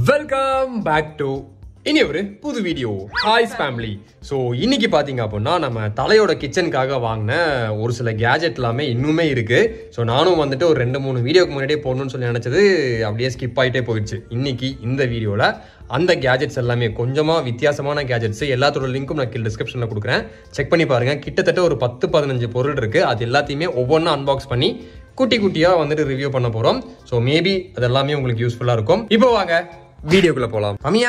Welcome back to இனி ஒரு புது வீடியோ ஹாய்ஸ் ஃபேமிலி ஸோ இன்னைக்கு பார்த்தீங்க அப்படின்னா நம்ம தலையோட கிச்சனுக்காக வாங்கின ஒரு சில கேஜெட் எல்லாமே இன்னுமே இருக்கு ஸோ நானும் வந்துட்டு ஒரு ரெண்டு மூணு வீடியோக்கு முன்னாடியே போடணும்னு சொல்லி நினச்சது அப்படியே ஸ்கிப் ஆகிட்டே போயிடுச்சு இன்னைக்கு இந்த வீடியோவில் அந்த கேஜெட்ஸ் எல்லாமே கொஞ்சமாக வித்தியாசமான கேஜெட்ஸ் எல்லாத்தோட லிங்க்கும் நான் கீழே டிஸ்கிரிப்ஷனில் கொடுக்குறேன் செக் பண்ணி பாருங்க கிட்டத்தட்ட ஒரு பத்து பதினஞ்சு பொருள் இருக்கு அது எல்லாத்தையுமே ஒவ்வொன்றா அன்பாக்ஸ் பண்ணி குட்டி குட்டியாக வந்துட்டு ரிவ்யூ பண்ண போகிறோம் ஸோ மேபி அது எல்லாமே உங்களுக்கு யூஸ்ஃபுல்லாக இருக்கும் இப்போ வாங்க வீடியோக்குள்ளே போகலாம் அமியா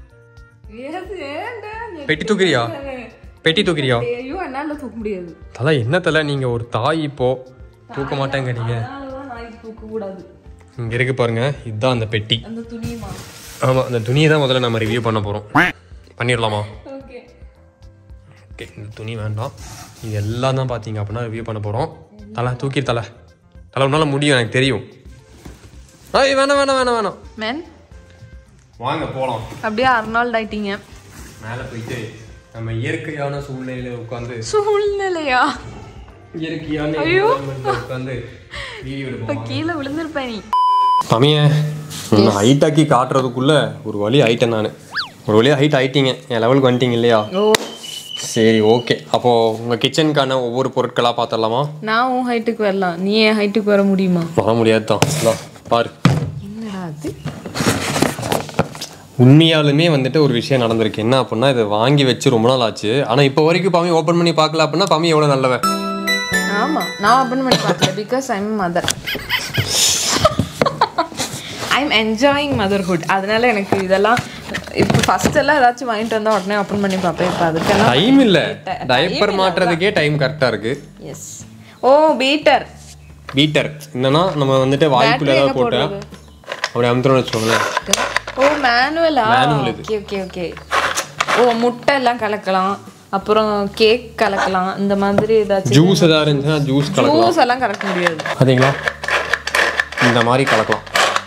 பெட்டி தூக்குறியா பெட்டி தூக்குறியா ஐயோ என்னால தூக்க முடியாது தலை என்ன தலை நீங்க ஒரு தாய் இப்போ தூக்க மாட்டேங்க நீங்க அதனாலதான் நான் தூக்க கூடாது இங்க இருக்கு பாருங்க இதுதான் அந்த பெட்டி அந்த துணியுமா ஆமா அந்த துணியை தான் முதல்ல நம்ம ரிவ்யூ பண்ண போறோம் பண்ணிடலாமா ஓகே ஓகே இந்த துணி வேண்டாம் இது எல்லாம் தான் பார்த்தீங்க அப்படின்னா ரிவ்யூ பண்ண போறோம் தலை தூக்கி தலை தலை உன்னால முடியும் எனக்கு தெரியும் ஐய் வேணாம் வேணாம் வேணாம் வேணாம் மேன் வாங்க போகலாம் அப்படியே அர்னால்ட் ஆயிட்டீங்க மேலே போயிட்டு நம்ம இயற்கையான சூழ்நிலையில உட்காந்து சூழ்நிலையா இயற்கையான ஐயோ. environment-ல உட்காந்து வீடியோ இப்ப எடுப்போம் கீழே விழுந்திருப்ப நீ அமிய நான் ஹைட் ஆக்கி காட்டுறதுக்குள்ள ஒரு வழி ஆயிட்டேன் நான் ஒரு வழியாக ஹைட் ஆயிட்டீங்க என் லெவலுக்கு வந்துட்டீங்க இல்லையா ஓ சரி ஓகே அப்போ உங்க கிச்சனுக்கான ஒவ்வொரு பொருட்களா பார்த்துடலாமா நான் உன் ஹைட்டுக்கு வரலாம் நீ என் ஹைட்டுக்கு வர முடியுமா வர முடியாது தான் இந்தா, பாரு என்னடா அது உண்மையாலுமே வந்துட்டு ஒரு விஷயம் நடந்திருக்கு என்ன அப்படின்னா இதை வாங்கி வச்சு ரொம்ப நாள் ஆச்சு ஆனா இப்போ வரைக்கும் பாமி ஓப்பன் பண்ணி பார்க்கல அப்படின்னா பாமி எவ்வளோ நல்லவன் ஆமா நான் ஓப்பன் பண்ணி பார்க்கல because I'm mother I'm enjoying motherhood அதனால எனக்கு இதெல்லாம் இப்போ ஃபர்ஸ்ட் எல்லாம் ஏதாச்சும் வாங்கிட்டு வந்தா உடனே ஓப்பன் பண்ணி பார்ப்பேன் இப்போ அதுக்கெல்லாம் டைம் இல்ல டைப்பர் மாட்டுறதுக்கே டைம் கரெக்டா இருக்கு எஸ் ஓ பீட்டர் பீட்டர் என்னன்னா நம்ம வந்துட்டு வாய்க்குள்ள ஏதாவது போட்டு அப்படி அமுத்துறோம்னு வச்சுக்கோங்களேன் ஓ மேனுவலா Manual இது. ஓகே ஓகே ஓகே ஓ முட்டை எல்லாம் கலக்கலாம் அப்புறம் கேக் கலக்கலாம் இந்த மாதிரி ஏதாச்சும் ஜூஸ் ஏதாவது இருந்துச்சுன்னா ஜூஸ் கலக்கலாம் ஜூஸ் எல்லாம் கலக்க முடியாது பார்த்தீங்களா இந்த மாதிரி கலக்கலாம்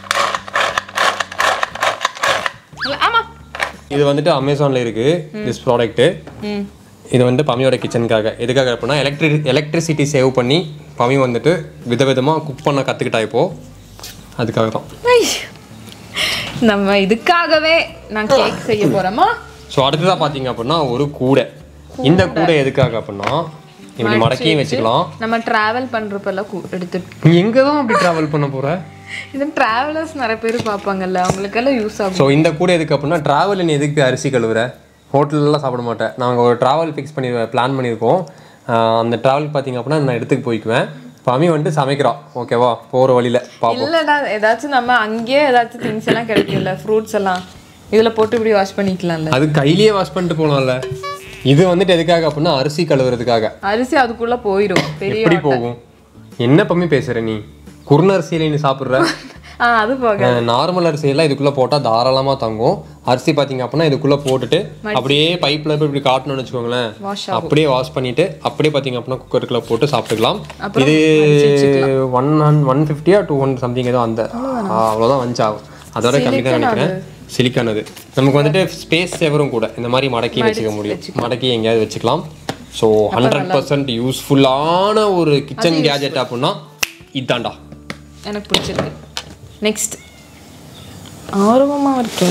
இல்ல, ஆமா இது வந்துட்டு அமேசான்ல இருக்கு திஸ் ப்ராடக்ட் ம் இது வந்து பமியோட கிச்சனுக்காக எதுக்காக அப்படின்னா எலக்ட்ரி எலக்ட்ரிசிட்டி சேவ் பண்ணி பமி வந்துட்டு விதவிதமாக குக் பண்ண கற்றுக்கிட்டா இப்போ அதுக்காக தான் ஐ. நம்ம இதுக்காகவே நான் கேக் செய்ய போறோமா ஸோ அடுத்ததாக பார்த்தீங்க அப்படின்னா ஒரு கூடை இந்த கூடை எதுக்காக அப்படின்னா இப்படி மடக்கியும் வச்சுக்கலாம் நம்ம டிராவல் பண்றப்பெல்லாம் கு- எடுத்துட்டு நீ எங்கே தான் அப்படி ட்ராவல் பண்ண போகிற இது டிராவலர்ஸ் நிறைய பேர் பார்ப்பாங்கல்ல அவங்களுக்கெல்லாம் யூஸ் ஆகும் ஸோ இந்த கூடை எதுக்கு அப்படின்னா ட்ராவல் நீ எதுக்கு அரிசி கழுவுற ஹோட்டல்லலாம் சாப்பிட மாட்டேன் நாங்கள் ஒரு ட்ராவல் ஃபிக்ஸ் பண்ணி பிளான் பண்ணியிருக்கோம் ஆஹ் அந்த ட்ராவல் பார்த்தீங்க அப்படின்னா நான் எடுத்துக்கு போய்க்குவேன் பமி வந்துட்டு சமைக்கிறோம் ஓகேவா போகிற வழியில் பார்ப்போம் இல்லடா ஏதாச்சும் நம்ம அங்கேயே ஏதாச்சும் திங்ஸ் எல்லாம் கிடைக்கும்ல ஃப்ரூட்ஸ் எல்லாம் இதுல போட்டு இப்படி வாஷ் பண்ணிக்கலாம்ல அது கையிலேயே வாஷ் பண்ணிட்டு போகலாம்ல இது வந்துட்டு எதுக்காக அப்படின்னா அரிசி கழுவுறதுக்காக அரிசி அதுக்குள்ள போயிடும் பெரிய எப்படி போகும் என்ன பம்மி பேசுற நீ குருண அரிசியில நீ சாப்பிட்ற ஆ அது போக நார்மல் அரிசியெல்லாம் இதுக்குள்ள போட்டா தாராளமா தங்கும் அரிசி பாத்தீங்க அப்படின்னா இதுக்குள்ள போட்டுட்டு அப்படியே பைப்ல போய் இப்படி காட்டணும்னு வச்சுக்கோங்களேன் வாஷ் அப்படியே வாஷ் பண்ணிட்டு அப்படியே பாத்தீங்க அப்படின்னா குக்கருக்குள்ள போட்டு சாப்பிட்டுக்கலாம் இது ஒன் ஒன் ஃபிஃப்டியா டூ ஹண்ட்ரட் சம்திங் ஏதோ அந்த ஆ, அவ்வளவுதான் வந்துச்சு ஆகும் அதோட கம்மி தான் நினைக்கிறேன் சிலிக்கான் அது நமக்கு வந்துட்டு ஸ்பேஸ் சேவரும் கூட இந்த மாதிரி மடக்கி வச்சுக்க முடியும் மடக்கி எங்கேயாவது வச்சுக்கலாம் ஸோ ஹண்ட்ரட் பர்சன்ட் யூஸ்ஃபுல்லான ஒரு கிச்சன் கேஜெட் அப்படின்னா இதாண்டா எனக்கு பிடிச்சிருக்கு நெக்ஸ்ட் ஆர்வமா இருக்கு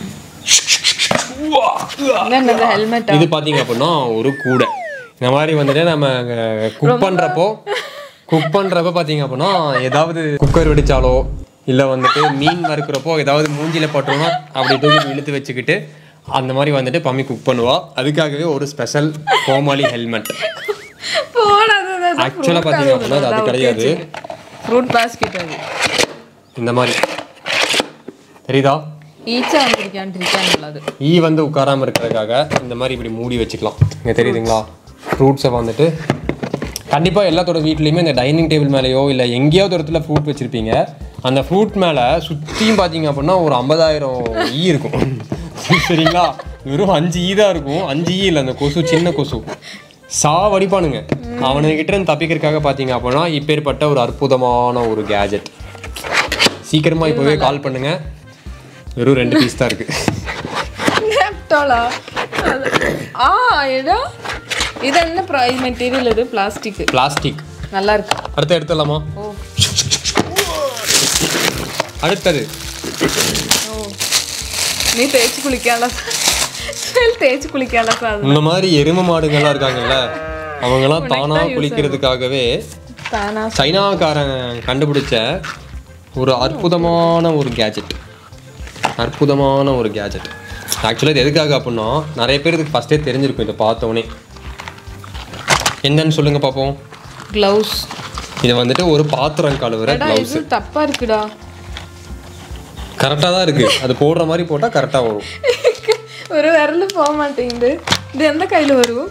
என்னது ஹெல்மெட் இது பாத்தீங்க அப்படின்னா ஒரு கூடை இந்த மாதிரி வந்துட்டு நம்ம குக் பண்றப்போ குக் பண்றப்ப பாத்தீங்க அப்படின்னா ஏதாவது குக்கர் வெடிச்சாலோ இல்ல வந்துட்டு மீன் வறுக்கிறப்போ ஏதாவது மூஞ்சில பட்டோம்னா அப்படி தூக்கி இழுத்து வச்சுக்கிட்டு அந்த மாதிரி வந்துட்டு பம்மி குக் பண்ணுவா அதுக்காகவே ஒரு ஸ்பெஷல் கோமாளி ஹெல்மெட் ஆக்சுவலா பாத்தீங்க அப்படின்னா அது அது கிடையாது ஃப்ரூட் பாஸ்கெட் அது இந்த மாதிரி தெரியுதா ஈச்சா வந்திருக்கான் இருக்கான் அது ஈ வந்து உட்காராம இருக்கிறதுக்காக இந்த மாதிரி இப்படி மூடி வச்சுக்கலாம் இங்கே தெரியுதுங்களா ஃப்ரூட்ஸை வந்துட்டு கண்டிப்பாக எல்லாத்தோட வீட்லேயுமே இந்த டைனிங் டேபிள் மேலேயோ இல்லை எங்கேயாவது ஒரு இடத்துல ஃப்ரூட் வச்சுருப்பீங்க அந்த ஃப்ரூட் மேலே சுற்றியும் பார்த்தீங்க அப்படின்னா ஒரு ஐம்பதாயிரம் ஈ இருக்கும் சரிங்களா வெறும் அஞ்சு ஈ தான் இருக்கும் அஞ்சு ஈ இல்லை அந்த கொசு சின்ன கொசு சாவடிப்பானுங்க அவனுக்கிட்ட இருந்து தப்பிக்கிறதுக்காக பார்த்தீங்க அப்படின்னா இப்பேற்பட்ட ஒரு அற்புதமான ஒரு கேஜெட் சீக்கிரமாக இப்போவே கால் பண்ணுங்க வெறும் ரெண்டு பீஸ் தான் இருக்குது நேப்டாலா ஆ ஏடா இது என்ன மெட்டீரியல் இது பிளாஸ்டிக் பிளாஸ்டிக் நல்லா இருக்கு அடுத்து எடுத்துடலாமா ஓ அடுத்தது ஓ நீ தேய்ச்சி குளிக்கால ஸ்மெல் தேய்ச்சி குளிக்கால சார் இந்த மாதிரி எரும மாடுங்கள்லாம் இருக்காங்கல்ல அவங்கெல்லாம் தானா குளிக்கிறதுக்காகவே தானா சைனாக்காரன் கண்டுபிடிச்ச ஒரு அற்புதமான ஒரு கேஜெட் அற்புதமான ஒரு கேஜெட் ஆக்சுவலாக இது எதுக்காக அப்படின்னா நிறைய பேருக்கு ஃபஸ்ட்டே தெரிஞ்சிருக்கும் இதை பார்த்தோன்னே என்னன்னு சொல்லுங்க பார்ப்போம் க்ளவுஸ் இது வந்துட்டு ஒரு பாத்திரம் கழுவுற எடா க்ளவுஸ் இது தப்பா இருக்குடா கரெக்டாக தான் இருக்கு அது போடுற மாதிரி போட்டால் கரெக்டாக வரும் ஒரு விரல போக மாட்டேங்குது இது எந்த கையில வரும்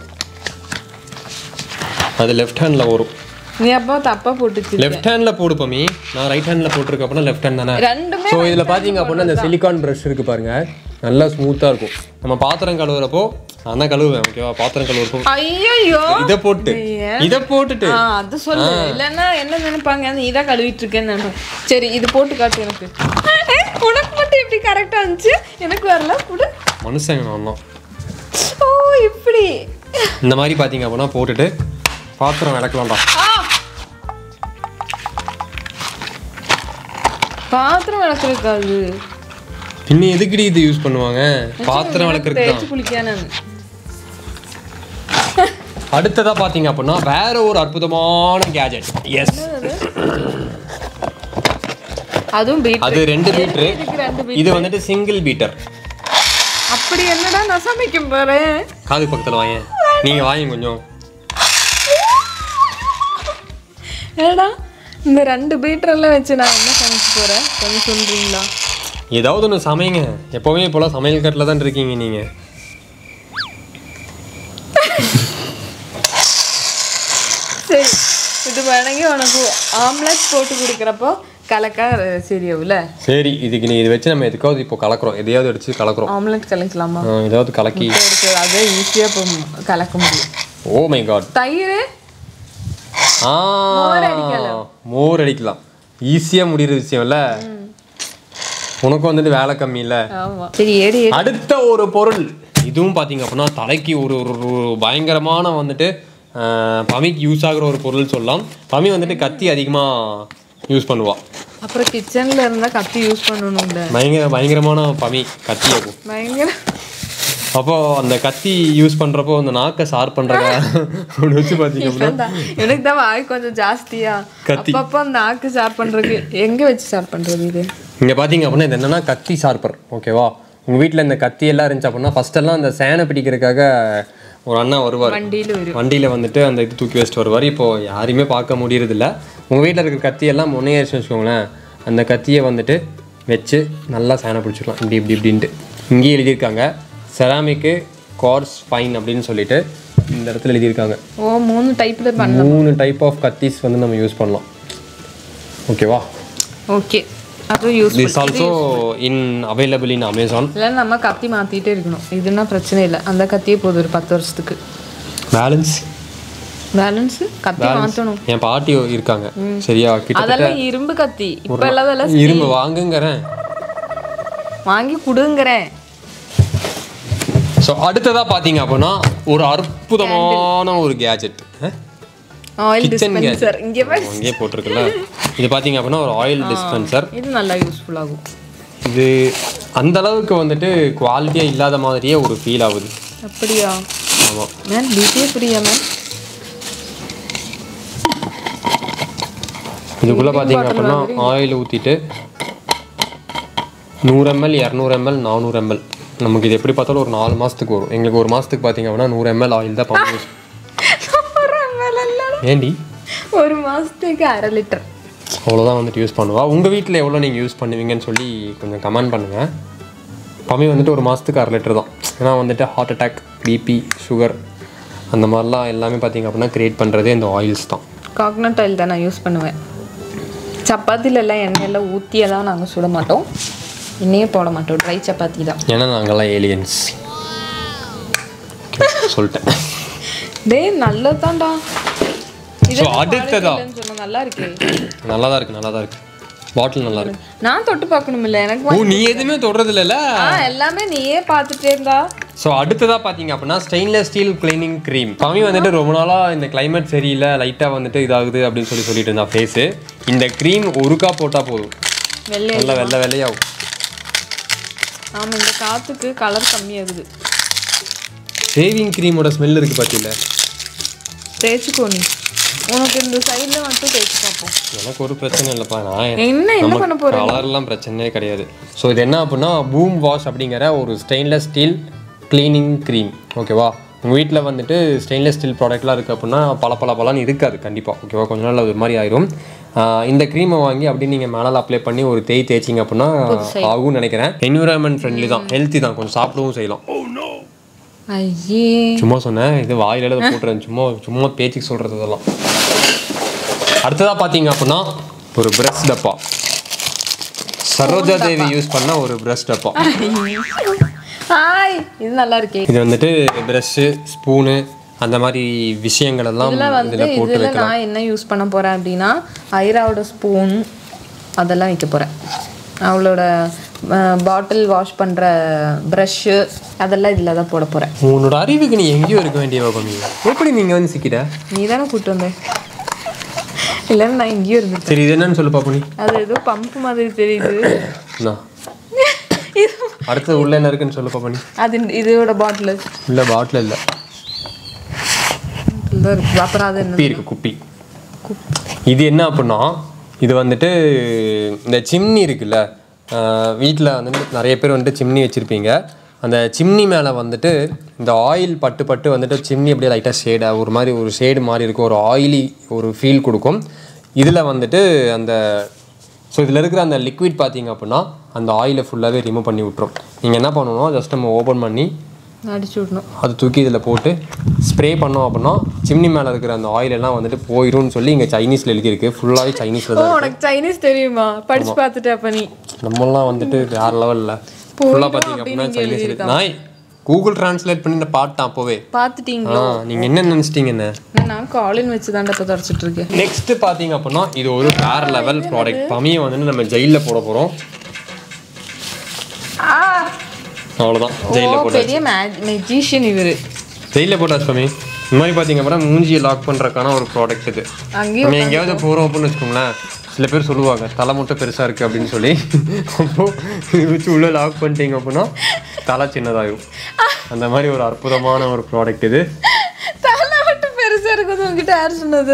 அது லெஃப்ட் ஹேண்டில் வரும் நீ அப்பா தப்பா போட்டுச்சு லெஃப்ட் ஹேண்டில் போடு பமி நான் ரைட் ஹேண்டில் போட்டிருக்க அப்படின்னா லெஃப்ட் ஹேண்ட் தானே ரெண்டுமே ஸோ இதில் பார்த்தீங்க அப்படின்னா இந்த சிலிக்கான் ப்ரஷ் இருக்கு பாருங்க நல்லா ஸ்மூத்தாக இருக்கும் நம்ம பாத்திரம் கழுவுறப்போ நான் தான் கழுவுவேன் ஓகேவா பாத்திரம் கழுவுறப்போ ஐயோ இதை போட்டு இதை போட்டுட்டு ஆ அது சொல்லு இல்லைன்னா என்ன நினைப்பாங்க அந்த இதான் கழுவிட்டு இருக்கேன்னு நினைப்பாங்க சரி இது போட்டு காட்டு எனக்கு ஏய், உனக்கு மட்டும் எப்படி கரெக்டா இருந்துச்சு எனக்கு வரல கூட மனுஷங்க நான் தான் ஓ இப்படி இந்த மாதிரி பார்த்தீங்க அப்படின்னா போட்டுட்டு பாத்திரம் விளக்கலாம்டா ஆ! பாத்திரம் விளக்குறதுக்கு அது இன்னும் எதுக்குடி இது யூஸ் பண்ணுவாங்க பாத்திரம் விளக்குறதுக்கு தான் தேய்ச்சி குளிக்கான அடுத்ததா பார்த்தீங்க அப்படின்னா வேற ஒரு அற்புதமான கேஜெட் எஸ் அதுவும் பீட் அது ரெண்டு பீட்ரு இதுக்கு ரெண்டு பீட் இது வந்துட்டு சிங்கிள் பீட்டர் அப்படி என்னடா நான் சமைக்க போறேன் காது பக்கத்தில் வாங்க நீங்கள் வாங்க கொஞ்சம் ஏடா இந்த ரெண்டு பீட்டரெல்லாம் வச்சு நான் என்ன சமைக்க போறேன் கொஞ்சம் சொல்றீங்களா ஏதாவது ஒன்று சமைங்க எப்போவுமே இப்போலாம் சமையல் கட்டில் தான் இருக்கீங்க நீங்கள் சரி இது வணங்கி உனக்கு ஆம்லெட் போட்டு கொடுக்குறப்போ கலக்கா சரியாவுல சரி இதுக்கு நீ இதை வச்சு நம்ம எதுக்காவது இப்போ கலக்குறோம் எதையாவது அடிச்சு கலக்குறோம் ஆம்லெட் கலக்கலாமா ஆ, ஏதாவது கலக்கி இருக்கு அதே ஈஸியாக இப்போ கலக்க முடியும் ஓ மை காட் தயிர் ஆ மோர் அடிக்கலாம் ஈஸியாக முடிகிற விஷயம் இல்ல உனக்கு வந்துட்டு வேலை கம்மி இல்ல ஆமா சரி ஏடி ஏடி. அடுத்த ஒரு பொருள் இதுவும் பார்த்தீங்க அப்படின்னா தலைக்கு ஒரு ஒரு ஒரு பயங்கரமான வந்துட்டு ஆ, பமிக்கு யூஸ் ஆகுற ஒரு பொருள் சொல்லலாம் பமி வந்துட்டு கத்தி அதிகமாக யூஸ் பண்ணுவா அப்புறம் கிச்சன்ல இருந்தா கத்தி யூஸ் பண்ணணும்ல பயங்கர பயங்கரமான பமி கத்தி ஆகும் பயங்கர அப்போ அந்த கத்தி யூஸ் பண்றப்போ அந்த நாக்கை ஷார்ப் பண்றத அப்படி வச்சு பார்த்தீங்க அப்படின்னா எனக்கு தான் வாய் கொஞ்சம் ஜாஸ்தியா கத்தி. அப்பப்போ அந்த ஆக்கு ஷார்ப் பண்றதுக்கு எங்க வச்சு ஷார்ப் பண்றது இது இங்க பாத்தீங்க அப்படின்னா இது என்னன்னா கத்தி ஷார்ப்பர் ஓகேவா உங்க வீட்ல இந்த கத்தி எல்லாம் இருந்துச்சு அப்படின்னா ஃபர்ஸ்ட் எல்லாம் அந்த சேனை பிடிக்கிறதுக்காக ஒரு அண்ணா வருவார் வண்டியில வரும் வண்டியில வந்துட்டு அந்த இது தூக்கி வச்சுட்டு வருவார் இப்போ யாரையுமே பார்க்க முடியறது இல்ல உங்க வீட்ல இருக்கிற கத்தி எல்லாம் முன்னையாச்சு வச்சுக்கோங்களேன் அந்த கத்தியை வந்துட்டு வச்சு நல்லா சேனை பிடிச்சிடலாம் இப்படி இப்படி இப்படின்ட்டு இங்கேயே எழுதியிருக்காங்க செராமிக்கு கார்ஸ் ஃபைன் அப்படின்னு சொல்லிட்டு இந்த இடத்துல எழுதியிருக்காங்க ஓ மூணு டைப்ல பண்ண மூணு டைப் ஆஃப் கத்திஸ் வந்து நம்ம யூஸ் பண்ணலாம் ஓகேவா ஓகே அதுவும் use this also in available in Amazon இல்லை நம்ம கத்தி மாத்திட்டே இருக்கணும் இதுனா பிரச்சனை இல்லை அந்த கத்தியே போதும் ஒரு பத்து வருஷத்துக்கு பேலன்ஸ் பேலன்ஸ் கத்தி மாத்தணும் என் பாட்டி இருக்காங்க சரியா கிட்ட அதெல்லாம் இரும்பு கத்தி இப்ப எல்லாதெல்லாம் இரும்பு வாங்குங்கிறேன் வாங்கி கொடுங்கிறேன் ஸோ அடுத்ததா பார்த்தீங்க அப்படின்னா ஒரு அற்புதமான ஒரு கேஜெட் ஆயில் கிச்சன் டிஸ்பென்சர் இங்கே பாரு. அங்கேயே போட்டிருக்குல்ல இது பார்த்தீங்க அப்படின்னா ஒரு ஆயில் டிஸ்பென்சர் இது நல்லா யூஸ்ஃபுல் ஆகும் இது அந்த அளவுக்கு வந்துட்டு குவாலிட்டியாக இல்லாத மாதிரியே ஒரு ஃபீல் ஆகுது அப்படியா ஆமாம் மேம் பிடிஏ புரியா மேம் இதுக்குள்ளே பார்த்தீங்க அப்படின்னா ஆயில் ஊற்றிட்டு நூறு எம்எல் இரநூறு எம்எல் நானூறு எம்எல் நமக்கு இது எப்படி பார்த்தாலும் ஒரு நாலு மாதத்துக்கு வரும் எங்களுக்கு ஒரு மாதத்துக்கு பார்த்தீங்க அப்படின்னா நூறு எம்எல் ஆயில் தான் பண்ணி யூஸ் ஒரு ml இல்லடா. ஏண்டி ஒரு மாசத்துக்கு அரை லிட்டர் அவ்வளோதான் வந்துட்டு யூஸ் பண்ணுவா உங்கள் வீட்டில் எவ்வளோ நீங்கள் யூஸ் பண்ணுவீங்கன்னு சொல்லி கொஞ்சம் கமெண்ட் பண்ணுங்கள் பமி வந்துட்டு ஒரு மாதத்துக்கு அரை லிட்டர் தான் ஏன்னா வந்துட்டு ஹார்ட் அட்டாக் பிபி சுகர் அந்த மாதிரிலாம் எல்லாமே பார்த்தீங்க அப்படின்னா க்ரியேட் பண்ணுறதே இந்த ஆயில்ஸ் தான் காக்னட் ஆயில் தான் நான் யூஸ் பண்ணுவேன் சப்பாத்தில எல்லாம் எண்ணெயெல்லாம் ஊற்றியெல்லாம் நாங்கள் சுட மாட்டோம் எண்ணெயே போட மாட்டோம் ட்ரை சப்பாத்தி தான் ஏன்னா நாங்கள்லாம் ஏலியன்ஸ் சொல்லிட்டேன் டேய் நல்லதான்டா ஸோ அடுத்ததா சொன்ன நல்லா இருக்கே நல்லா தான் இருக்குது நல்லா தான் இருக்குது பாட்டில் நல்லா இருக்கு நான் தொட்டு பார்க்கணும் இல்ல எனக்கு ஓ வா- நீ எதுவுமே தொடறது இல்லைல்ல ஆ எல்லாமே நீயே பார்த்துட்டே இருந்தா ஸோ அடுத்ததாக பார்த்தீங்க அப்படின்னா ஸ்டெயின்லெஸ் ஸ்டீல் கிளீனிங் க்ரீம் கம்மி வந்துட்டு ரொம்ப நாளாக இந்த climate சரியில்லை லைட்டாக வந்துட்டு இதாகுது அப்படின்னு சொல்லி சொல்லிட்டு இருந்தா ஃபேஸு இந்த க்ரீம் ஒருக்கா போட்டால் போதும் வெள்ளை நல்லா வெள்ளை வெள்ளையாகும் ஆமா இந்த காத்துக்கு கலர் கம்மியாகுது ஷேவிங் க்ரீமோட ஸ்மெல் இருக்கு பார்த்தீங்களா தேய்ச்சிக்கோ நீ உனக்கு இந்த சைடில் மட்டும் தேய்ச்சி பார்ப்போம் எனக்கு ஒரு பிரச்சனை இல்லைப்பா நான் என்ன என்ன பண்ண போற கலர்லாம் பிரச்சனையே கிடையாது ஸோ இது என்ன அப்படின்னா பூம் வாஷ் அப்படிங்கிற ஒரு ஸ்டெயின்லெஸ் ஸ்டீல் க்ளீனிங் க்ரீம் ஓகேவா உங்கள் வீட்டில் வந்துட்டு ஸ்டெயின்லெஸ் ஸ்டீல் ப்ராடக்ட்லாம் இருக்குது அப்படின்னா பல பல பலன்னு இருக்காது கண்டிப்பாக ஓகேவா கொஞ்ச நாள் அது மாதிரி ஆயிரும் ஆஹ் இந்த க்ரீமை வாங்கி அப்படியே நீங்கள் மேலே அப்ளை பண்ணி ஒரு தேய் தேய்ச்சிங்க அப்படின்னா ஆகும்னு நினைக்கிறேன் என்விரான்மெண்ட் ஃப்ரெண்ட்லி தான் ஹெல்த்தி தான் கொஞ்சம் சாப்பிடவும் செய்யலாம் ஐயே சும்மா சொன்னேன் இது வாயில எழுத போட்டுறேன் சும்மா சும்மா பேச்சுக்கு சொல்கிறது இதெல்லாம் அடுத்ததாக பார்த்தீங்க அப்படின்னா ஒரு பிரஷ் டப்பா சரோஜா தேவி யூஸ் பண்ண ஒரு பிரஷ் டப்பா ஹாய் இது நல்லா இருக்கே இது வந்துட்டு ப்ரஷ்ஷு ஸ்பூனு அந்த மாதிரி விஷயங்கள் எல்லாம் இதுல வந்து இதில் போட்டு இதுல வைக்கலாம் நான் என்ன யூஸ் பண்ண போறேன் அப்படின்னா ஐராவோட ஸ்பூன் அதெல்லாம் வைக்க போறேன் அவளோட பாட்டில் வாஷ் பண்ற ப்ரஷ்ஷு அதெல்லாம் இதில் தான் போட போறேன் உன்னோட அறிவுக்கு நீ எங்கேயோ இருக்க வேண்டிய கம்மி எப்படி நீங்கள் வந்து சிக்கிட்ட நீ தானே கூப்பிட்டு வந்தேன் இல்லைன்னா நான் எங்கேயோ இருந்திருக்கேன் சரி இது என்னன்னு சொல்லு பாப்பா நீ அது ஏதோ பம்ப் மாதிரி தெரியுது இந்தா. இது அடுத்தது உள்ள என்ன இருக்குன்னு சொல்லு பாப்பா நீ அது இந்த- இதோட பாட்டில் இல்லை பாட்டில் இல்லை இருக்கு அப்புறம் அது என்ன குப்பி இருக்கு குப்பி இது என்ன அப்படின்னா இது வந்துட்டு இந்த சிம்னி இருக்குல்ல வீட்டில் வந்துட்டு நிறைய பேர் வந்துட்டு சிம்னி வச்சுருப்பீங்க அந்த சிம்னி மேலே வந்துட்டு இந்த ஆயில் பட்டு பட்டு வந்துட்டு சிம்னி அப்படியே லைட்டாக ஷேடாக ஒரு மாதிரி ஒரு ஷேடு மாதிரி இருக்கும் ஒரு ஆயிலி ஒரு ஃபீல் கொடுக்கும் இதில் வந்துட்டு அந்த ஸோ இதில் இருக்கிற அந்த லிக்விட் பார்த்தீங்க அப்படின்னா அந்த ஆயிலை ஃபுல்லாகவே ரிமூவ் பண்ணி விட்டுரும் நீங்கள் என்ன பண்ணணும் ஜஸ்ட் நம்ம ஓப்பன் பண்ணி அடிச்சு விடணும் அது தூக்கி இதில் போட்டு ஸ்ப்ரே பண்ணோம் அப்படின்னா சிம்னி மேலே இருக்கிற அந்த ஆயில் எல்லாம் வந்துட்டு போயிடும்னு சொல்லி இங்கே சைனீஸில் எழுதியிருக்கு ஃபுல்லாகவே சைனீஸில் ஓ தான் உனக்கு சைனீஸ் தெரியுமா படிச்சு பார்த்துட்டு அப்ப நீ நம்மளாம் வந்துட்டு வேற லெவலில் ஃபுல்லாக பார்த்தீங்க அப்படின்னா சைனீஸ் இருக்கு நான் கூகுள் டிரான்ஸ்லேட் பண்ணி பாட்டான் அப்போவே பார்த்துட்டீங்க ஆ நீங்கள் என்ன நினச்சிட்டீங்க என்ன நான் காலின் வச்சு தாண்டா இப்போ தொடச்சிட்டு இருக்கேன் நெக்ஸ்ட் பார்த்தீங்க அப்படின்னா இது ஒரு வேற லெவல் ப்ராடக்ட் பமியை வந்துட்டு நம்ம ஜெயிலில் போட போகிறோம் அவ்வளோதான் ஓ ஜெயிலில் போட பெரிய மெஜிஷியன் இவரு ஜெயிலில் போட்டாச்சு பமி இந்த மாதிரி பார்த்தீங்க அப்படின்னா மூஞ்சியை லாக் பண்ணுறதுக்கான ஒரு ப்ராடக்ட் இது அங்கேயும் நம்ம எங்கேயாவது போகிறோம் அப்படின்னு வச்சுக்கோங்களேன் சில பேர் சொல்லுவாங்க தலை மட்டும் பெருசாக இருக்குது அப்படின்னு சொல்லி அப்போ இது வச்சு உள்ளே லாக் பண்ணிட்டீங்க அப்படின்னா தலை சின்னதாகும் அந்த மாதிரி ஒரு அற்புதமான ஒரு ப்ராடக்ட் இது தலை மட்டும் பெருசா இருக்குது உங்ககிட்ட யார் சொன்னது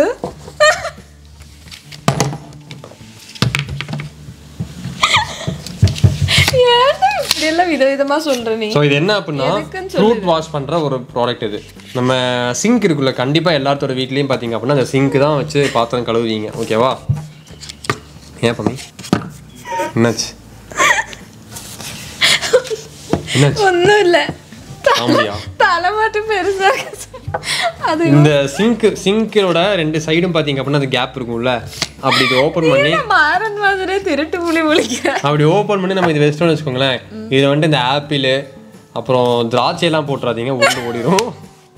ஏன்டா இப்படி எல்லாம் விதவிதமா சொல்ற நீ ஸோ இது என்ன அப்படின்னா எதுக்குன்னு ஃப்ரூட் வாஷ் பண்ணுற ஒரு ப்ராடக்ட் இது நம்ம சிங்க் இருக்குல்ல கண்டிப்பாக எல்லாத்தோட வீட்லேயும் பார்த்தீங்க அப்படின்னா அந்த சிங்க் தான் வச்சு பாத்திரம் கழுவுவீங்க ஓகேவா ஏன் பண்ணி என்னாச்சு என்னாச்சு ஒண்ணும் இல்ல காமெடியா தலை மட்டும் பெருசா இருக்கு அது இந்த சிங்க் சிங்கோட ரெண்டு சைடும் பார்த்தீங்க அப்படின்னா அது கேப் இருக்கும்ல அப்படி இது ஓப்பன் பண்ணி மாறன் மாதிரியே திருட்டு புலி முழிக்கிற அப்படி ஓப்பன் பண்ணி நம்ம இது வச்சிட்டோம்னு வச்சுக்கோங்களேன் இது வந்துட்டு இந்த ஆப்பிள் அப்புறம் திராட்சை எல்லாம் போட்டுறாதீங்க உருண்டு ஓடிடும்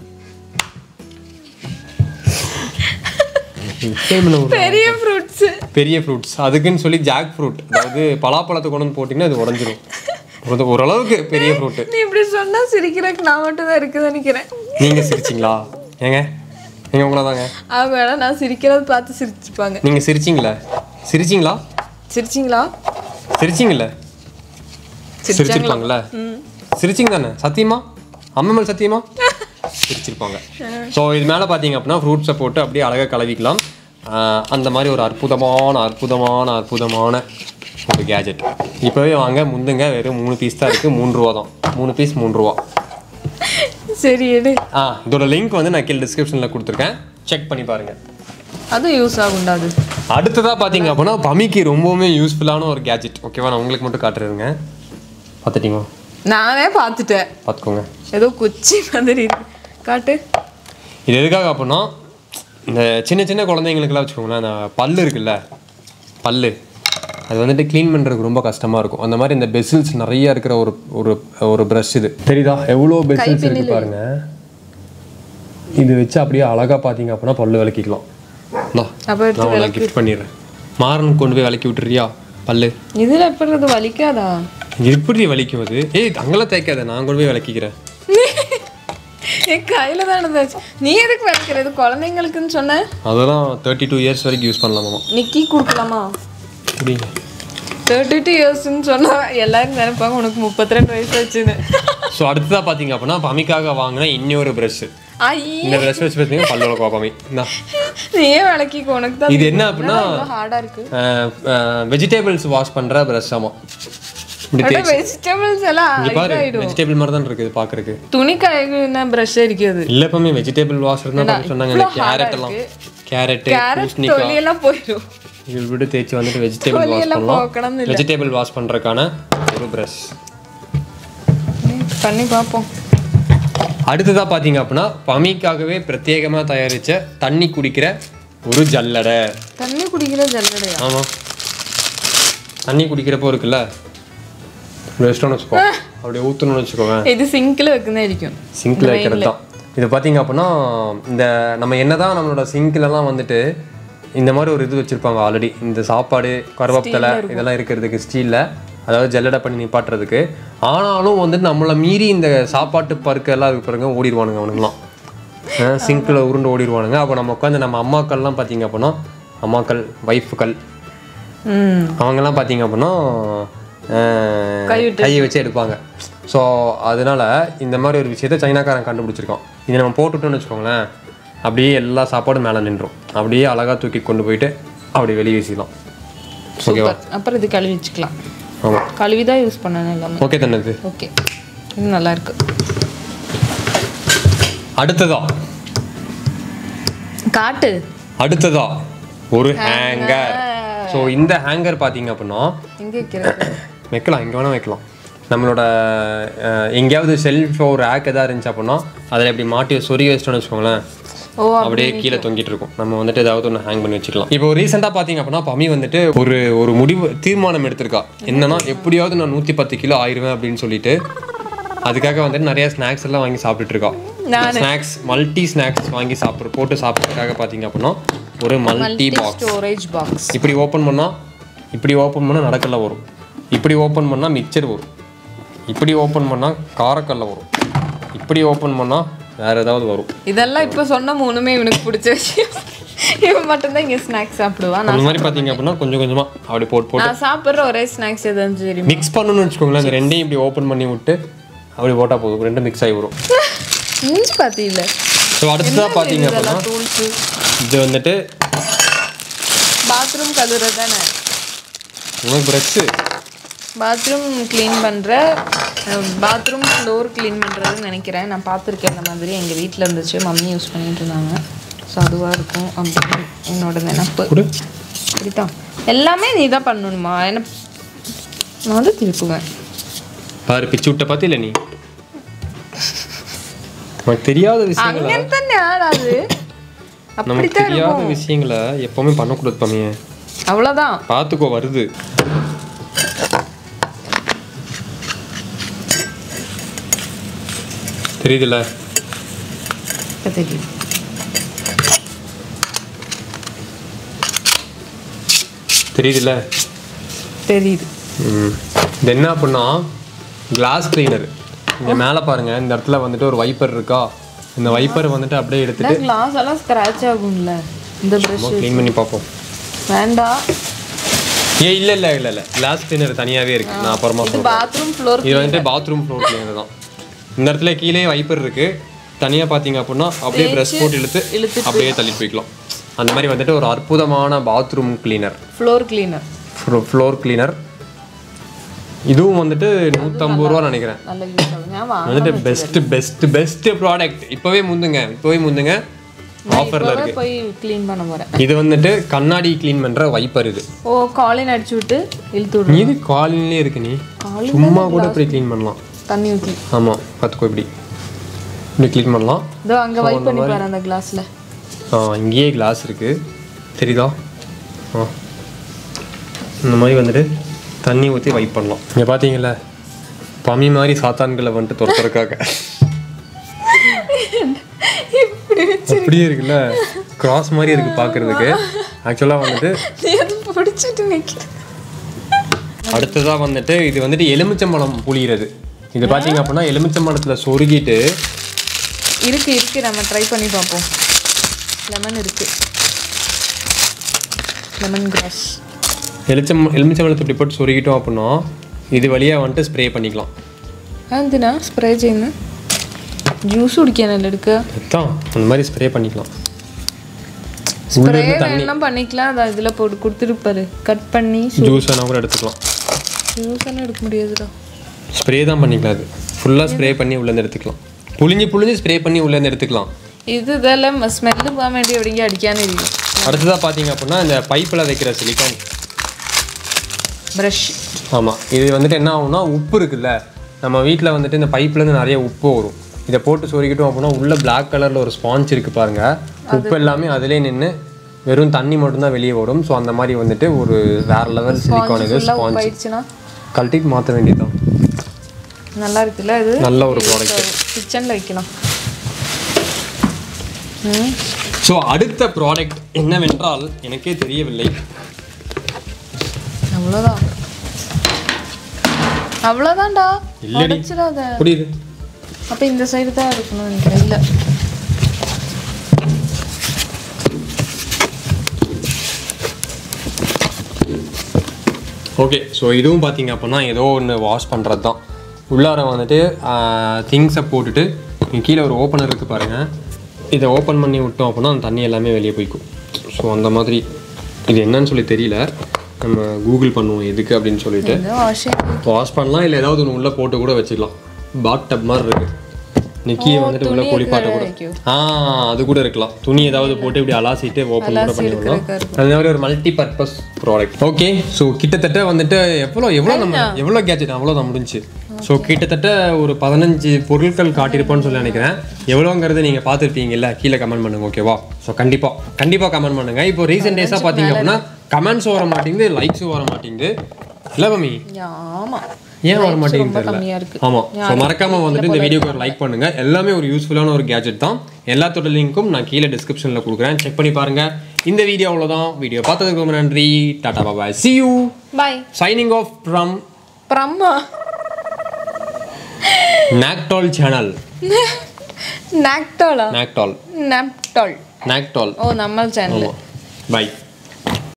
Time என்ன ஒரு பெரிய ஃப்ரூட்ஸ் பெரிய ஃப்ரூட்ஸ் அதுக்குன்னு சொல்லி ஜாக் ஃப்ரூட் அதாவது பலாப்பழத்தை கொண்டு வந்து போட்டிங்கன்னா அது உடஞ்சிரும் ஒரு- ஓரளவுக்கு பெரிய ஃப்ரூட்டு நீ இப்படி சொன்னா சிரிக்கிறதுக்கு நான் மட்டும் தான் இருக்குன்னு நினைக்கிறேன் நீங்கள் சிரிச்சிங்களா ஏங்க நீங்கள் உங்களா தாங்க அவங்க வேணா நான் சிரிக்கிறத பார்த்து சிரிச்சுப்பாங்க நீங்கள் சிரிச்சிங்களா சிரிச்சிங்களா சிரிச்சிங்களா சிரிச்சிங்கல்ல சிரிச்சிருப்பாங்கல்ல சிரிச்சிங்க தானே சத்தியமா அம்மா மேல் சத்தியமா சிரிச்சிருப்பாங்க ஸோ இது மேலே பார்த்தீங்க அப்படின்னா ஃப்ரூட்ஸை போட்டு அப்படியே அழகாக கலவிக்கலாம் ஆஹ் அந்த மாதிரி ஒரு அற்புதமான அற்புதமான அற்புதமான ஒரு கேஜெட் இப்போவே வாங்க முந்துங்க வெறும் மூணு பீஸ் தான் இருக்குது மூணு ரூபா தான் மூணு பீஸ் மூணு ரூபா சரி எடு ஆ இதோட லிங்க் வந்து நான் கீழே டிஸ்கிரிப்ஷனில் கொடுத்துருக்கேன் செக் பண்ணி பாருங்கள் அதுவும் யூஸ் ஆகுண்டா அது அடுத்ததாக பார்த்தீங்க அப்படின்னா பமிக்கு ரொம்பவுமே யூஸ்ஃபுல்லான ஒரு கேஜெட் ஓகேவா நான் உங்களுக்கு மட்டும் காட்டுறேங்க பார்த்துட்டீங்க நானே பார்த்துட்டேன் பார்த்துக்கோங்க ஏதோ குச்சி மாதிரி இருக்கு காட்டு இது எதுக்காக அப்படின்னா இந்த சின்ன சின்ன குழந்தைங்களுக்குலாம் வச்சுக்கோங்களேன் அந்த பல்லு இருக்குல்ல பல்லு அது வந்துட்டு க்ளீன் பண்ணுறதுக்கு ரொம்ப கஷ்டமாக இருக்கும் அந்த மாதிரி இந்த பெசில்ஸ் நிறைய இருக்கிற ஒரு ஒரு ஒரு ப்ரஷ் இது தெரியுதா எவ்வளோ பெசில்ஸ் இருக்கு பாருங்க இது வச்சு அப்படியே அழகாக பார்த்தீங்க அப்படின்னா பல்லு விளக்கிக்கலாம் இந்தா, அப்ப எடுத்து நான் உனக்கு கிஃப்ட் பண்ணிடுறேன் மாறன் கொண்டு போய் விளக்கி விட்டுறியா பல்லு இதுல எப்படி இது வலிக்காதா எப்படி வலிக்கும் அது ஏய் அங்கெல்லாம் தேய்க்காத நான் கொண்டு போய் விளக்கிக்கிறேன் என் கையில தான் இருந்துச்சு நீ எதுக்கு வலிக்கிறது குழந்தைங்களுக்குன்னு சொன்ன அதெல்லாம் தேர்ட்டி டூ இயர்ஸ் வரைக்கும் யூஸ் பண்ணலாமா நிக்கி கொடுக்கலாமா குடிங்க தேர்ட்டி டூ இயர்ஸ்ன்னு சொன்னா எல்லாரும் நினைப்பாங்க உனக்கு முப்பத்தி ரெண்டு வயசு ஆச்சுன்னு ஸோ அடுத்ததாக பார்த்தீங்க அப்படின்னா பமிக்காக வாங்கின இன்னொரு ப்ரஷ் ஐயே இந்த ப்ரஷ் வச்சு பார்த்தீங்கன்னா பல்லோட கோப்பமி இந்தா. நீ ஏன் விளக்கிக்கோ உனக்கு தான் இது என்ன அப்படின்னா ஹார்டா இருக்கு வெஜிடேபிள்ஸ் வாஷ் பண்ணுற ப்ரஷ் ஆமாம் இப்படி ஆனா தேய்ச்சி வெஜிடபிள்ஸ் எல்லாம் இங்க பாரு வெஜிடேபிள் மாதிரி தான் இருக்குது பார்க்கறதுக்கு துணி கழுகுன ப்ரஷ் இருக்குது இல்ல எப்பவுமே வெஜிடேபிள் வாஷர் தான் பார்க்க சொன்னாங்க இந்த கேரட் எல்லாம் கேரட் கேரட் பூசணிக்காய் தொலி எல்லாம் போயிடும் இது விட்டு தேய்ச்சி வந்துட்டு வெஜிடேபிள் வாஷ் தொலியெல்லாம் பண்ணலாம் போக்கணும்னு வெஜிடேபிள் வாஷ் பண்றதுக்கான ஒரு ப்ரஷ் பண்ணி பார்ப்போம் அடுத்ததா பாத்தீங்க அப்படின்னா பமிக்காகவே பிரத்யேகமா தயாரிச்ச தண்ணி குடிக்கிற ஒரு ஜல்லடை தண்ணி குடிக்கிற ஜல்லடையா ஆமா தண்ணி குடிக்கிறப்போ இருக்குல்ல ரெஸ்டோன்னு வச்சுக்கோ அப்படியே ஊற்றணும்னு வச்சுக்கோங்க இது சிங்க்ல வைക്കുന്നതായിരിക്കും சிங்க்ல வைக்கிறது தான் இது பார்த்தீங்க அப்படின்னா இந்த நம்ம என்னதான் நம்மளோட சிங்க்லலாம் வந்துட்டு இந்த மாதிரி ஒரு இது வச்சுருப்பாங்க ஆல்ரெடி இந்த சாப்பாடு கருவேப்பிலை இதெல்லாம் இருக்கிறதுக்கு ஸ்டீலில் அதாவது ஜல்லடை பண்ணி நிப்பாட்டுறதுக்கு ஆனாலும் வந்துட்டு நம்மளை மீறி இந்த சாப்பாட்டு பருக்கெல்லாம் இருக்கு பாருங்க ஓடிடுவானுங்க அவனுங்களாம் சிங்கில் உருண்டு ஓடிடுவானுங்க அப்போ நம்ம உட்காந்து நம்ம அம்மாக்கள்லாம் பார்த்தீங்க அப்படின்னா அம்மாக்கள் ஒய்ஃபுகள் ம் அவங்கெல்லாம் பார்த்தீங்க அப்படின்னா அஹ், கையை வச்சு எடுப்பாங்க ஸோ அதனால இந்த மாதிரி ஒரு விஷயத்த சைனாக்காரன் கண்டுபிடிச்சிருக்கான் இதை நம்ம போட்டுட்டோம்னு வச்சுக்கோங்களேன் அப்படியே எல்லா சாப்பாடும் மேலே நின்றோம் அப்படியே அழகாக தூக்கி கொண்டு போயிட்டு அப்படி வெளியே வீசிடலாம் ஓகேவா சூப்பர் அப்புறம் இது கழுவி வச்சுக்கலாம் ஆமாம் கழுவி தான் யூஸ் பண்ணணும் எல்லாமே ஓகே தன்னது ஓகே இது நல்லா இருக்கு அடுத்ததா காட்டு அடுத்ததா ஒரு ஹேங்கர் ஸோ இந்த ஹேங்கர் பார்த்தீங்க அப்படின்னா எங்க வைக்கிறது வைக்கலாம் எங்கே வேணால் வைக்கலாம் நம்மளோட அஹ், எங்கேயாவது செல்ஃப் ஒரு ரேக் எதாவது இருந்துச்சு அப்படின்னா அதில் இப்படி மாட்டி சொருகி வச்சிட்டோம்னு வச்சுக்கோங்களேன் ஓ அப்படியே கீழே தொங்கிட்டு இருக்கும் நம்ம வந்துட்டு ஏதாவது ஒன்று ஹேங் பண்ணி வச்சுக்கலாம் இப்போ ரீசெண்டாக பார்த்தீங்க அப்படின்னா பமி வந்துட்டு ஒரு ஒரு முடிவு தீர்மானம் எடுத்திருக்கா என்னன்னா எப்படியாவது நான் நூற்றி பத்து கிலோ ஆயிருவேன் அப்படின்னு சொல்லிட்டு அதுக்காக வந்துட்டு நிறைய ஸ்நாக்ஸ் எல்லாம் வாங்கி சாப்பிட்டுட்டு இருக்கா ஸ்நாக்ஸ் மல்டி ஸ்நாக்ஸ் வாங்கி சாப்பிட்ற போட்டு சாப்பிட்றதுக்காக பார்த்தீங்க அப்படின்னா ஒரு மல்டி பாக்ஸ் ஸ்டோரேஜ் பாக்ஸ் இப்படி ஓப்பன் பண்ணால் இப்படி ஓப்பன் பண்ணால் நடக்கல்ல வரும் இப்படி ஓப்பன் பண்ணால் மிக்சர் வரும் இப்படி ஓப்பன் பண்ணால் காரக்கல்ல வரும் இப்படி ஓப்பன் பண்ணால் வேறு ஏதாவது வரும் இதெல்லாம் இப்போ சொன்ன மூணுமே இவனுக்கு பிடிச்ச விஷயம் இவன் மட்டும்தான் இங்கே ஸ்நாக்ஸ் சாப்பிடுவான் நான் அந்த மாதிரி பார்த்தீங்க அப்படின்னா கொஞ்சம் கொஞ்சமாக அப்படி போட்டு போட்டு நான் சாப்பிட்ற ஒரே ஸ்நாக்ஸ் எதுன்னு தெரியுமா மிக்ஸ் பண்ணணும்னு வச்சுக்கோங்களேன் இந்த ரெண்டையும் இப்படி ஓப்பன் பண்ணி விட்டு அப்படி போட்டால் போதும் ரெண்டும் மிக்ஸ் ஆகி வரும் இஞ்சி பாத்தியில ஸோ அடுத்ததாக பார்த்தீங்க அப்படின்னா இதெல்லாம் டூல்ஸு இது வந்துட்டு பாத்ரூம் கழுவுறது தானே உனக்கு ப்ரெஷ்ஷு பாத்ரூம் க்ளீன் பண்ணுற பாத்ரூம் ஃப்ளோர் க்ளீன் பண்ணுறதுன்னு நினைக்கிறேன் நான் பார்த்துருக்கேன் அந்த மாதிரி எங்கள் வீட்டில் இருந்துச்சு மம்மி யூஸ் பண்ணிட்டு இருந்தாங்க ஸோ அதுவாக இருக்கும் அப்படின்னு என்னோட நினப்பு கொடு அப்படித்தான் எல்லாமே நீ தான் பண்ணணுமா என்ன நான் தான் திருப்புவேன் பாரு பிச்சு விட்ட பார்த்தில நீ உனக்கு தெரியாத விஷயங்களை அங்கே தானே ஆடாது நமக்கு அப்படித்தான் தெரியாத இருக்கும் விஷயங்களை எப்பவுமே பண்ணக்கூடாது பமையே அவ்வளோதான் பார்த்துக்கோ வருது தெரியுதுல்ல இப்போ தெரியும் தெரியுதுல்ல தெரியுது ம். இது என்ன அப்படின்னா கிளாஸ் கிளீனர் இங்க மேலே பாருங்க இந்த இடத்துல வந்துட்டு ஒரு வைப்பர் இருக்கா இந்த வைப்பர் வந்துட்டு அப்படியே எடுத்துட்டு கிளாஸ் எல்லாம் ஸ்க்ராட்ச் ஆகும்ல இந்த ப்ரஷ் க்ளீன் பண்ணி பார்ப்போம் வேண்டாம் ஏ இல்ல இல்ல இல்ல இல்ல கிளாஸ் கிளீனர் தனியாவே இருக்கு நான் அப்புறமா இது சொல்றேன் பாத்ரூம் ஃப்ளோர் இது வந்துட்டு பாத்ரூம் ஃப்ளோர் கிளீனர் தான் இந்த இடத்துல கீழே வைப்பர் இருக்கு தனியா பாத்தீங்க அப்படின்னா அப்படியே ப்ரஷ் போட்டு இழுத்து இழுத்துட்டு அப்படியே தள்ளிட்டு போய்க்கலாம் அந்த மாதிரி வந்துட்டு ஒரு அற்புதமான bathroom cleaner floor cleaner floor cleaner இதுவும் வந்துட்டு நூற்றம்பது ரூபா நினைக்கிறேன் நல்ல யூஸ் ஆகும் நான் வாங்க வந்துட்டு பெஸ்ட் பெஸ்ட் பெஸ்ட் ப்ராடக்ட் இப்போவே முந்துங்க இப்போவே முந்துங்க ஆஃபரில் இருக்கு போய் க்ளீன் பண்ண போறேன் இது வந்துட்டு கண்ணாடி க்ளீன் பண்ற வைப்பர் இது ஓ காலின் அடிச்சு விட்டு இழுத்து விடு இது காலின்லேயே இருக்கு நீ காலின் சும்மா கூட இப்படி க்ளீன் பண்ணலாம் தண்ணி ஊற்றி ஆமா பார்த்துக்கோ இப்படி இப்படி க்ளீன் பண்ணலாம் இதோ அங்க வைப் பண்ணி பாரு அந்த கிளாஸ்ல ஆ இங்கேயே கிளாஸ் இருக்கு தெரியுதா ஆ இந்த மாதிரி வந்துட்டு தண்ணி ஊற்றி வைப் பண்ணலாம் இங்கே பார்த்தீங்களா பமி மாதிரி சாத்தான்களை வந்துட்டு துரத்துறதுக்காக இப்படி அப்படியே இருக்குல்ல கிராஸ் மாதிரி இருக்கு பார்க்கிறதுக்கு ஆக்சுவலாக வந்துட்டு நீ அது பிடிச்சிட்டு நிக்கிற அடுத்ததா வந்துட்டு இது வந்துட்டு எலுமிச்சம்பழம் புளிகிறது இது பார்த்தீங்க அப்படின்னா எலுமிச்சம்பழத்தில் சொருகிட்டு இருக்கு இருக்கு நம்ம ட்ரை பண்ணி பார்ப்போம் லெமன் இருக்கு லெமன் கிராஸ் எலுச்சம் எலுமிச்சம்பழத்தை இப்படி போட்டு சொருகிட்டோம் அப்படின்னா இது வழியாக வந்துட்டு ஸ்ப்ரே பண்ணிக்கலாம் എന്തിനാ സ്പ്രേ ചെയ്യുന്നത് ജ്യൂസ് കുടിക്കാനല്ലേ എടുക്കുക அதான் அந்த மாதிரி ஸ்ப்ரே பண்ணிக்கலாம் ஸ்ப்ரே வேணாம் பண்ணிக்கலாம் அதை இதில் போட்டு கொடுத்துருப்பாரு கட் பண்ணி ஜூஸ் வேணால் கூட எடுத்துக்கலாம் ஜூஸ் எல்லாம் எடுக்க முடியாதுடா ஸ்ப்ரே தான் பண்ணிக்கலாம் அது ஃபுல்லாக ஸ்ப்ரே பண்ணி உள்ளேருந்து எடுத்துக்கலாம் புளிஞ்சு புளிஞ்சு ஸ்ப்ரே பண்ணி உள்ளேருந்து எடுத்துக்கலாம் ഇത് ഇതെല്ലാം സ്മെല്ല് പോകാൻ വേണ്ടി എവിടെയെങ്കിലും അടിക്കാനിരിക്കും அடுத்ததாக பார்த்தீங்க அப்படின்னா இந்த பைப்பில் வைக்கிற சிலிக்கான் ബ്രഷ് ஆமாம் இது வந்துட்டு என்ன ஆகும்னா உப்பு இருக்குல்ல நம்ம வீட்டில் வந்துட்டு இந்த பைப்லேருந்து நிறைய உப்பு வரும் இதை போட்டு சொருகிட்டோம் அப்படின்னா உள்ள பிளாக் கலரில் ஒரு ஸ்பாஞ்ச் இருக்குது பாருங்க உப்பு எல்லாமே அதிலே நின்று வெறும் தண்ணி மட்டும்தான் வெளியே வரும் ஸோ அந்த மாதிரி வந்துட்டு ஒரு வேற லெவல் சிலிக்கான் இது ஸ்பாஞ்ச் போயிடுச்சுன்னா கழட்டிட்டு மாற்ற வேண்டியதுதான் நல்லா இருக்குல்ல இது நல்ல ஒரு ப்ராடக்ட் கிச்சனில் வைக்கலாம் ம் ஸோ அடுத்த ப்ராடக்ட் என்னவென்றால் எனக்கே தெரியவில்லை அவ்வளோதான் அவ்வளோதான்டா இல்லடி. உடைச்சிடாத புரியுது அப்போ இந்த சைடு தான் இருக்கணும் நினைக்கிறேன் இல்லை ஓகே ஸோ இதுவும் பார்த்தீங்க அப்படின்னா ஏதோ ஒன்று வாஷ் பண்ணுறது தான் உள்ளார வந்துட்டு திங்ஸை போட்டுட்டு இங்க கீழே ஒரு ஓப்பனர் இருக்குது பாருங்கள் இதை ஓப்பன் பண்ணி விட்டோம் அப்படின்னா அந்த தண்ணி எல்லாமே வெளியே போய்க்கும் ஸோ அந்த மாதிரி இது என்னன்னு சொல்லி தெரியல நம்ம கூகுள் பண்ணுவோம் எதுக்கு அப்படின்னு சொல்லிட்டு இது வாஷிங் வாஷ் பண்ணலாம் இல்லை ஏதாவது ஒன்று உள்ளே போட்டு கூட வச்சுக்கலாம் பாத் டப் மாதிரி இருக்கு நிக்கியை வந்துட்டு உள்ள குளிப்பாட்ட கூட வைக்கும். ஆ அது கூட இருக்கலாம் துணி ஏதாவது போட்டு இப்படி அலாசிட்டு ஓப்பன் கூட பண்ணி விடலாம் இருக்கிறதுக்கா அது மாதிரி ஒரு multi purpose product okay so கிட்டத்தட்ட வந்துட்டு எவ்வளோ எவ்வளோ நம்ம எவ்வளோ கேஜெட் அவ்வளோதான் முடிஞ்சுச்சு ஸோ கிட்டத்தட்ட ஒரு பதினஞ்சு பொருட்கள் காட்டியிருப்போன்னு சொல்லி நினைக்கிறேன் எவ்வளோங்கிறது நீங்கள் பார்த்துருப்பீங்கல்ல கீழே கமெண்ட் பண்ணுங்க ஓகேவா ஸோ கண்டிப்பாக கண்டிப்பாக கமெண்ட் பண்ணுங்க இப்போ ரீசெண்ட் டேஸாக பார்த்தீங்க அப்படின்னா கமெண்ட்ஸும் வர மாட்டேங்குது லைக்ஸும் வர மாட்டேங்குது இல்லை மம்மி ஆமா ஏன் வர மாட்டேங்குது ரொம்ப தெரியல கம்மியா இருக்கு ஆமா ஸோ மறக்காம வந்துட்டு இந்த வீடியோக்கு ஒரு லைக் பண்ணுங்க எல்லாமே ஒரு யூஸ்ஃபுல்லான ஒரு கேஜெட் தான் எல்லாத்தோட லிங்க்கும் நான் கீழே டிஸ்கிரிப்ஷனில் கொடுக்குறேன் செக் பண்ணி பாருங்க இந்த வீடியோ அவ்வளோதான் வீடியோ பார்த்ததுக்கு ரொம்ப நன்றி டாடா பாபாய் see you bye signing off from Brahma Naaptol channel നാക്ടോളോ நாக்டால் നാപ്ടോൾ நாக்டால் ഓ നമ്മൾ ചാനൽ ஆமாம் பை